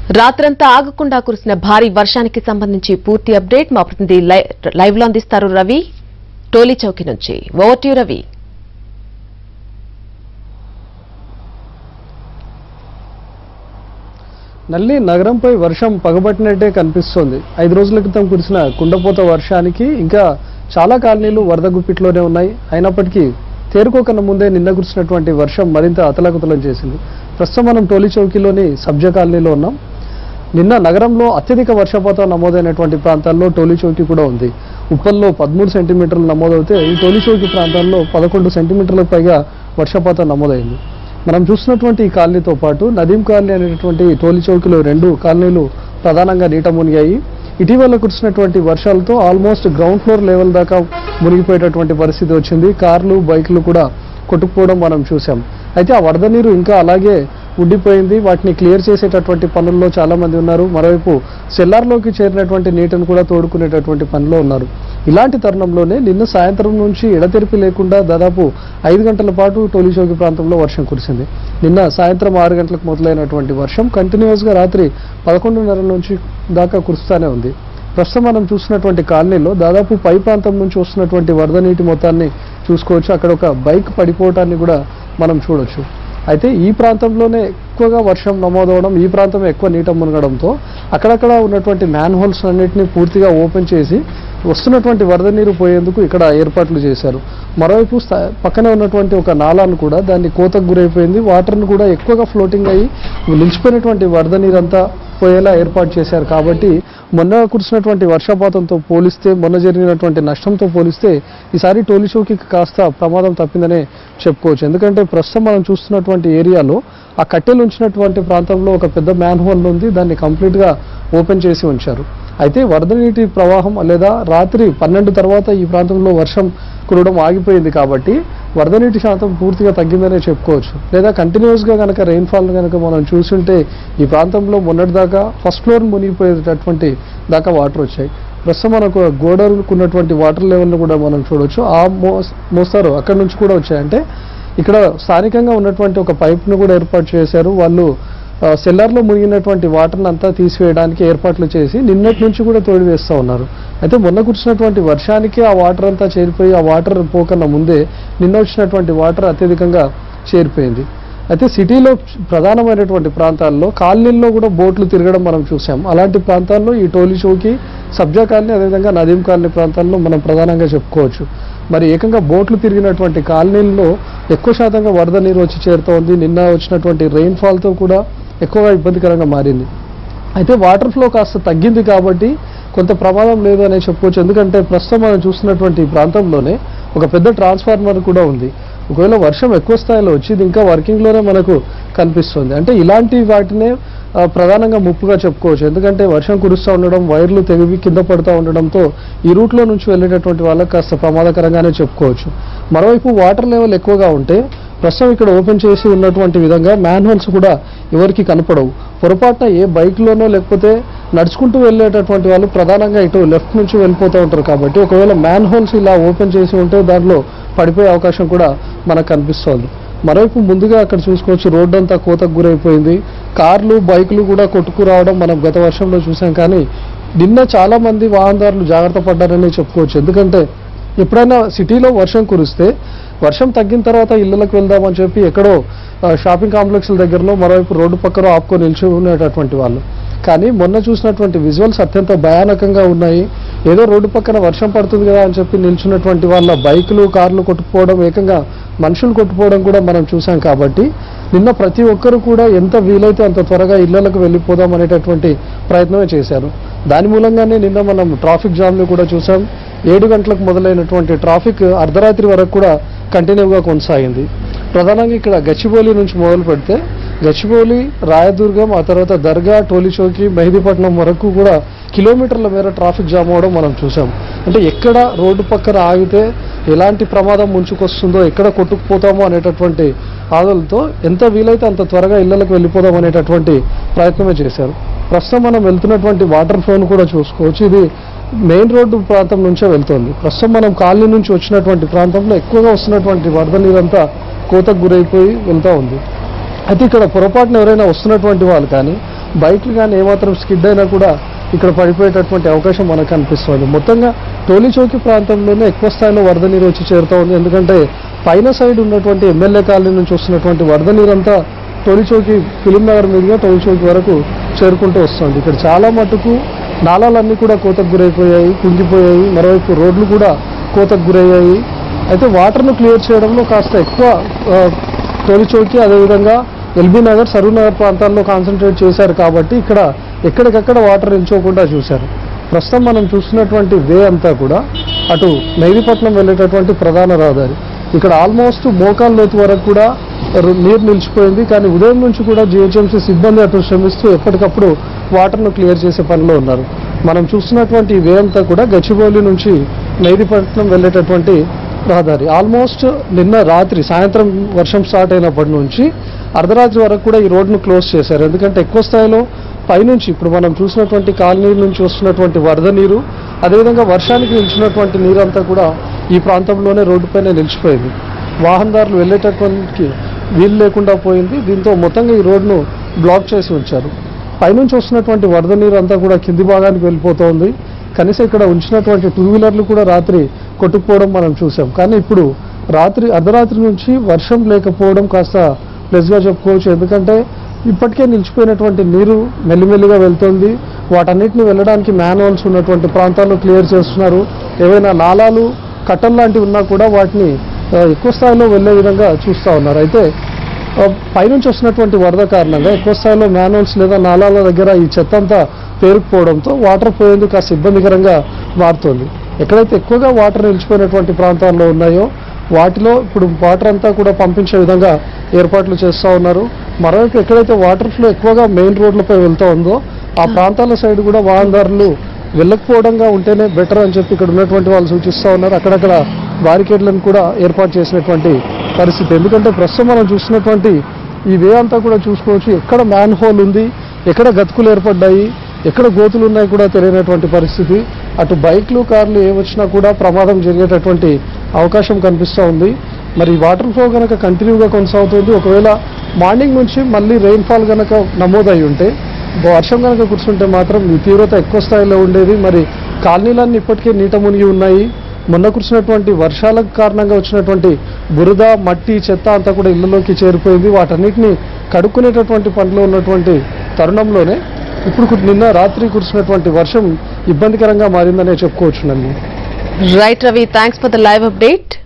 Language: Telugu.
రాత్రంతా ఆగకుండా కురిసిన భారీ వర్షానికి సంబంధించి పూర్తి అప్డేట్ మా ప్రతినిధి లై- లైవ్ లో అందిస్తారు రవి టోలీ చౌకి నుంచి ఓవర్ టు యు, రవి నల్లి నగరంపై వర్షం పగబట్టినట్టే కనిపిస్తోంది ఐదు రోజుల క్రితం కురిసిన కుండపోత వర్షానికి ఇంకా చాలా కాలనీలు వరద గుప్పిట్లోనే ఉన్నాయి అయినప్పటికీ తేరుకోకన్నా ముందే నిన్న కురిసినటువంటి వర్షం మరింత అతలాకుతలం చేసింది ప్రస్తుతం మనం టోలీ చౌకీలోని సబ్జా కాలనీలో ఉన్నాం నిన్న నగరంలో అత్యధిక వర్షపాతం నమోదైనటువంటి ప్రాంతాల్లో టోలీ చౌకీ కూడా ఉంది ఉప్పల్లో పదమూడు సెంటీమీటర్లు నమోదవుతే ఈ టోలీ చౌకీ ప్రాంతాల్లో పదకొండు సెంటీమీటర్లకు పైగా వర్షపాతం నమోదైంది మనం చూసినటువంటి ఈ కాలనీతో పాటు నదీం కాలనీ అనేటువంటి టోలీ చౌకీలో రెండు కాలనీలు ప్రధానంగా నీట మునిగాయి ఇటీవల కురిసినటువంటి వర్షాలతో ఆల్మోస్ట్ గ్రౌండ్ ఫ్లోర్ లెవెల్ దాకా మునిగిపోయేటటువంటి పరిస్థితి వచ్చింది కార్లు బైకులు కూడా కొట్టుకుపోవడం మనం చూసాం అయితే ఆ వరద నీరు ఇంకా అలాగే ఉండిపోయింది వాటిని క్లియర్ చేసేటటువంటి పనుల్లో చాలా మంది ఉన్నారు మరోవైపు సెల్లార్లోకి చేరినటువంటి నీటిని కూడా తోడుకునేటటువంటి పనిలో ఉన్నారు ఇలాంటి తరుణంలోనే నిన్న సాయంత్రం నుంచి ఎడతెరిపి లేకుండా దాదాపు ఐదు గంటల పాటు టోలీచౌకి ప్రాంతంలో వర్షం కురిసింది నిన్న సాయంత్రం ఆరు గంటలకు మొదలైనటువంటి వర్షం కంటిన్యూస్గా రాత్రి పదకొండున్నర నుంచి దాకా కురుస్తూనే ఉంది ప్రస్తుతం మనం చూసినటువంటి కాలనీలో దాదాపు పై ప్రాంతం నుంచి వస్తున్నటువంటి వరద నీటి మొత్తాన్ని చూసుకోవచ్చు అక్కడ ఒక బైక్ పడిపోవటాన్ని కూడా మనం చూడొచ్చు అయితే ఈ ప్రాంతంలోనే ఎక్కువగా వర్షం నమోదవడం ఈ ప్రాంతం ఎక్కువ నీట మునగడంతో అక్కడక్కడ ఉన్నటువంటి మ్యాన్ హోల్స్ అన్నింటినీ పూర్తిగా ఓపెన్ చేసి వస్తున్నటువంటి వరద నీరు పోయేందుకు ఇక్కడ ఏర్పాట్లు చేశారు మరోవైపు స్థా- పక్కనే ఉన్నటువంటి ఒక నాలాను కూడా దాన్ని కోతకు గురైపోయింది వాటర్ను కూడా ఎక్కువగా ఫ్లోటింగ్ అయ్యి నిలిచిపోయినటువంటి వరద నీరంతా పోయేలా ఏర్పాటు చేశారు కాబట్టి మొన్న కురిసినటువంటి వర్షపాతంతో పోలిస్తే మొన్న జరిగినటువంటి నష్టంతో పోలిస్తే ఈసారి టోలీ చౌకీకి కాస్త ప్రమాదం తప్పిందనే చెప్పుకోవచ్చు ఎందుకంటే ప్రస్తుతం మనం చూస్తున్నటువంటి ఏరియాలో ఆ కట్టెలు ఉంచినటువంటి ప్రాంతంలో ఒక పెద్ద మ్యాన్ హోల్ ఉంది దాన్ని కంప్లీట్గా ఓపెన్ చేసి ఉంచారు అయితే వరద నీటి ప్రవాహం లేదా రాత్రి పన్నెండు తర్వాత ఈ ప్రాంతంలో వర్షం కురవడం ఆగిపోయింది కాబట్టి వరద నీటి శాతం పూర్తిగా తగ్గిందనే చెప్పుకోవచ్చు లేదా కంటిన్యూస్గా కనుక రెయిన్ఫాల్ కనుక మనం చూస్తుంటే ఈ ప్రాంతంలో మొన్నటిదాకా ఫస్ట్ ఫ్లోర్ మునిగిపోయేటటువంటి దాకా వాటర్ వచ్చాయి ప్రస్తుతం మనకు గోడలకు ఉన్నటువంటి వాటర్ లెవెల్ను కూడా మనం చూడొచ్చు ఆ మో మోస్తారు అక్కడ నుంచి కూడా వచ్చాయి అంటే ఇక్కడ స్థానికంగా ఉన్నటువంటి ఒక పైప్ను కూడా ఏర్పాటు చేశారు వాళ్ళు ఆ, సెల్లార్లో మునిగినటువంటి వాటర్ని అంతా తీసివేయడానికి ఏర్పాట్లు చేసి నిన్నటి నుంచి కూడా తోడి వేస్తూ ఉన్నారు అయితే మొన్న కురిసినటువంటి వర్షానికి ఆ వాటర్ అంతా చేరిపోయి ఆ వాటర్ పోకన్నా ముందే నిన్న వచ్చినటువంటి వాటర్ అత్యధికంగా చేరిపోయింది అయితే సిటీలో ప్రధానమైనటువంటి ప్రాంతాల్లో కాలనీల్లో కూడా బోట్లు తిరగడం మనం చూసాం అలాంటి ప్రాంతాల్లో ఈ టోలీ చౌకి సబ్జా కాలనీ అదేవిధంగా నదీం కాలనీ ప్రాంతాల్లో మనం ప్రధానంగా చెప్పుకోవచ్చు మరి ఏకంగా బోట్లు తిరిగినటువంటి కాలనీల్లో ఎక్కువ శాతంగా వరద నీరు వచ్చి చేరుతోంది నిన్న వచ్చినటువంటి రెయిన్ఫాల్తో కూడా ఎక్కువగా ఇబ్బందికరంగా మారింది అయితే వాటర్ ఫ్లో కాస్త తగ్గింది కాబట్టి కొంత ప్రమాదం లేదు అనే చెప్పుకోవచ్చు ఎందుకంటే ప్రస్తుతం మనం చూస్తున్నటువంటి ఈ ప్రాంతంలోనే ఒక పెద్ద ట్రాన్స్ఫార్మర్ కూడా ఉంది ఒకవేళ వర్షం ఎక్కువ స్థాయిలో వచ్చి ఇది ఇంకా వర్కింగ్లోనే మనకు కనిపిస్తుంది అంటే ఇలాంటి వాటినే ఆ, ప్రధానంగా ముప్పుగా చెప్పుకోవచ్చు ఎందుకంటే వర్షం కురుస్తూ ఉండడం వైర్లు తెగివి కింద పడుతూ ఉండడంతో ఈ రూట్లో నుంచి వెళ్ళేటటువంటి వాళ్ళకి కాస్త ప్రమాదకరంగానే చెప్పుకోవచ్చు మరోవైపు వాటర్ లెవెల్ ఎక్కువగా ఉంటే ప్రస్తుతం ఇక్కడ ఓపెన్ చేసి ఉన్నటువంటి విధంగా మ్యాన్ హోల్స్ కూడా ఎవరికి కనపడవు పొరపాటున ఏ బైక్లోనో లేకపోతే నడుచుకుంటూ వెళ్ళేటటువంటి వాళ్ళు ప్రధానంగా ఇటు లెఫ్ట్ నుంచి వెళ్ళిపోతూ ఉంటారు కాబట్టి ఒకవేళ మ్యాన్ హోల్స్ ఇలా ఓపెన్ చేసి ఉంటే దాంట్లో పడిపోయే అవకాశం కూడా మనకు కనిపిస్తోంది మరోవైపు ముందుగా అక్కడ చూసుకోవచ్చు రోడ్డు అంతా కోతకు గురైపోయింది కార్లు బైకులు కూడా కొట్టుకు రావడం మనం గత వర్షంలో చూసాం కానీ నిన్న చాలా మంది వాహనదారులు జాగ్రత్త పడ్డారని చెప్పుకోవచ్చు ఎందుకంటే ఎప్పుడైనా సిటీలో వర్షం కురిస్తే వర్షం తగ్గిన తర్వాత ఇళ్ళకి వెళ్దామని చెప్పి ఎక్కడో ఆ, షాపింగ్ కాంప్లెక్స్ల దగ్గరలో మరోవైపు రోడ్డు పక్కన ఆపుకొని నిల్చి ఉండేటటువంటి వాళ్ళు కానీ మొన్న చూసినటువంటి విజువల్స్ అత్యంత భయానకంగా ఉన్నాయి ఏదో రోడ్డు పక్కన వర్షం పడుతుంది కదా అని చెప్పి నిల్చున్నటువంటి వాళ్ళ బైకులు కార్లు కొట్టుకుపోవడం ఏకంగా మనుషులు కొట్టుకోవడం కూడా మనం చూసాం కాబట్టి నిన్న ప్రతి ఒక్కరు కూడా ఎంత వీలైతే అంత త్వరగా ఇళ్లకు వెళ్ళిపోదాం అనేటటువంటి ప్రయత్నమే చేశారు దాని మూలంగానే నిన్న మనం ట్రాఫిక్ జామ్లు కూడా చూసాం ఏడు గంటలకు మొదలైనటువంటి ట్రాఫిక్ అర్ధరాత్రి వరకు కూడా కంటిన్యూగా కొనసాగింది ప్రధానంగా ఇక్కడ గచ్చిబౌలి నుంచి మొదలు పెడితే గచ్చిబౌలి రాయదుర్గం ఆ తర్వాత దర్గా టోలీ చౌకి మెహదీపట్నం వరకు కూడా కిలోమీటర్ల మేర ట్రాఫిక్ జామ్ అవడం మనం చూసాం అంటే ఎక్కడ రోడ్డు పక్కన ఆగితే ఎలాంటి ప్రమాదం ముంచుకొస్తుందో ఎక్కడ కొట్టుకుపోతామో అనేటటువంటి ఆదలతో ఎంత వీలైతే అంత త్వరగా ఇళ్లకు వెళ్ళిపోదాం అనేటటువంటి ప్రయత్నమే చేశారు ప్రస్తుతం మనం వెళ్తున్నటువంటి వాటర్ ఫ్లోను కూడా చూసుకోవచ్చు ఇది మెయిన్ రోడ్డు ప్రాంతం నుంచే వెళ్తోంది ప్రస్తుతం మనం కాలనీ నుంచి వచ్చినటువంటి ప్రాంతంలో ఎక్కువగా వస్తున్నటువంటి వరద నీరంతా కోతకు గురైపోయి వెళ్తూ ఉంది అయితే ఇక్కడ పొరపాటున ఎవరైనా వస్తున్నటువంటి వాళ్ళు కానీ బైక్లు కానీ ఏమాత్రం స్కిడ్ అయినా కూడా ఇక్కడ పడిపోయేటటువంటి అవకాశం మనకు కనిపిస్తుంది మొత్తంగా టోలీ చౌకి ప్రాంతంలోనే ఎక్కువ స్థాయిలో వరద నీరు వచ్చి చేరుతూ ఉంది ఎందుకంటే పైన సైడ్ ఉన్నటువంటి ఎమ్మెల్యే కాలనీ నుంచి వస్తున్నటువంటి వరద నీరంతా టోలీ చౌకి ఫిలిం నగర్ మీదుగా టోలీ చౌకి వరకు చేరుకుంటూ వస్తుంది ఇక్కడ చాలా మటుకు నాలాలన్నీ కూడా కోతకు గురైపోయాయి కుంగిపోయాయి మరోవైపు రోడ్లు కూడా కోతకు గురయ్యాయి అయితే వాటర్ను క్లియర్ చేయడంలో కాస్త ఎక్కువ ఆ, టోలీ చౌకి అదేవిధంగా ఎల్బీ నగర్ సరూ నగర్ ప్రాంతాల్లో కాన్సన్ట్రేట్ చేశారు కాబట్టి ఇక్కడ ఎక్కడికక్కడ వాటర్ నిల్చోకుండా చూశారు ప్రస్తుతం మనం చూస్తున్నటువంటి వే అంతా కూడా అటు మెహదీపట్నం వెళ్ళేటటువంటి ప్రధాన రహదారి ఇక్కడ ఆల్మోస్ట్ మోకాల్ లోతు వరకు కూడా రు- నీరు నిలిచిపోయింది కానీ ఉదయం నుంచి కూడా జిహెచ్ఎంసీ సిబ్బంది అటు శ్రమిస్తూ ఎప్పటికప్పుడు వాటర్ను క్లియర్ చేసే పనిలో ఉన్నారు మనం చూస్తున్నటువంటి ఈ వే అంతా కూడా గచ్చిబౌలి నుంచి మెహదీపట్నం వెళ్ళేటటువంటి రహదారి ఆల్మోస్ట్ నిన్న రాత్రి సాయంత్రం వర్షం స్టార్ట్ అయినప్పటి నుంచి అర్ధరాత్రి వరకు కూడా ఈ రోడ్ను క్లోజ్ చేశారు ఎందుకంటే ఎక్కువ స్థాయిలో పైనుంచి ఇప్పుడు మనం చూసినటువంటి కాలనీ నుంచి వస్తున్నటువంటి వరద నీరు అదేవిధంగా వర్షానికి నిలిచినటువంటి నీరంతా కూడా ఈ ప్రాంతంలోనే రోడ్డుపైనే నిలిచిపోయింది వాహనదారులు వెళ్ళేటటువంటి వీలు లేకుండా పోయింది దీంతో మొత్తంగా ఈ రోడ్ను బ్లాక్ చేసి ఉంచారు పైనుంచి వస్తున్నటువంటి వరద నీరు అంతా కూడా కింది భాగానికి వెళ్ళిపోతోంది కనీసం ఇక్కడ ఉంచినటువంటి టూ వీలర్లు కూడా రాత్రి కొట్టుకుపోవడం మనం చూసాం కానీ ఇప్పుడు రాత్రి అర్ధరాత్రి నుంచి వర్షం లేకపోవడం కాస్త ప్లస్గా చెప్పుకోవచ్చు ఎందుకంటే ఇప్పటికే నిలిచిపోయినటువంటి నీరు మెల్లిమెల్లిగా వెళ్తుంది వాటన్నిటిని వెళ్ళడానికి మ్యాన్హోల్స్ ఉన్నటువంటి ప్రాంతాల్లో క్లియర్ చేస్తున్నారు ఏవైనా నాలాలు కట్టలు లాంటివి ఉన్నా కూడా వాటిని ఆ, ఎక్కువ స్థాయిలో వెళ్ళే విధంగా చూస్తూ ఉన్నారు అయితే ఆ, పైనుంచి వస్తున్నటువంటి వరద కారణంగా ఎక్కువ స్థాయిలో మ్యాన్హోల్స్ లేదా నాలాల దగ్గర ఈ చెత్త అంతా పేరుకుపోవడంతో వాటర్ పోయేందుకు కాస్త ఇబ్బందికరంగా మారుతుంది ఎక్కడైతే ఎక్కువగా వాటర్ నిలిచిపోయినటువంటి ప్రాంతాల్లో ఉన్నాయో వాటిలో ఇప్పుడు వాటర్ అంతా కూడా పంపించే విధంగా ఏర్పాట్లు చేస్తూ ఉన్నారు మరోవైపు ఎక్కడైతే వాటర్ ఫ్లో ఎక్కువగా మెయిన్ రోడ్లపై వెళ్తూ ఉందో ఆ ప్రాంతాల సైడ్ కూడా వాహనదారులు వెళ్ళకపోవడంగా ఉంటేనే బెటర్ అని చెప్పి ఇక్కడ ఉన్నటువంటి వాళ్ళు సూచిస్తూ ఉన్నారు అక్కడక్కడ బారికేడ్లను కూడా ఏర్పాటు చేసినటువంటి పరిస్థితి ఎందుకంటే ప్రస్తుతం మనం చూస్తున్నటువంటి ఈ వే అంతా కూడా చూసుకోవచ్చు ఎక్కడ మ్యాన్ హోల్ ఉంది ఎక్కడ గతుకులు ఏర్పడ్డాయి ఎక్కడ గోతులు ఉన్నాయి కూడా తెలియనటువంటి పరిస్థితి అటు బైక్లు కార్లు ఏ వచ్చినా కూడా ప్రమాదం జరిగేటటువంటి అవకాశం కనిపిస్తూ ఉంది మరి వాటర్ ఫ్లో కనుక కంటిన్యూగా కొనసాగుతుంది ఒకవేళ మార్నింగ్ నుంచి మళ్ళీ రెయిన్ఫాల్ కనుక నమోదై ఉంటే వర్షం కనుక కురుస్తుంటే మాత్రం ఈ తీవ్రత ఎక్కువ స్థాయిలో ఉండేది మరి కాలనీలన్నీ ఇప్పటికే నీట మునిగి ఉన్నాయి మొన్న కురిసినటువంటి వర్షాల కారణంగా వచ్చినటువంటి బురద మట్టి చెత్త అంతా కూడా ఇళ్లలోకి చేరిపోయింది వాటన్నిటిని కడుక్కునేటటువంటి పనిలో ఉన్నటువంటి తరుణంలోనే ఇప్పుడు కు- నిన్న రాత్రి కురిసినటువంటి వర్షం ఇబ్బందికరంగా మారిందనే చెప్పుకోవచ్చు నన్ను right Ravi thanks for the live update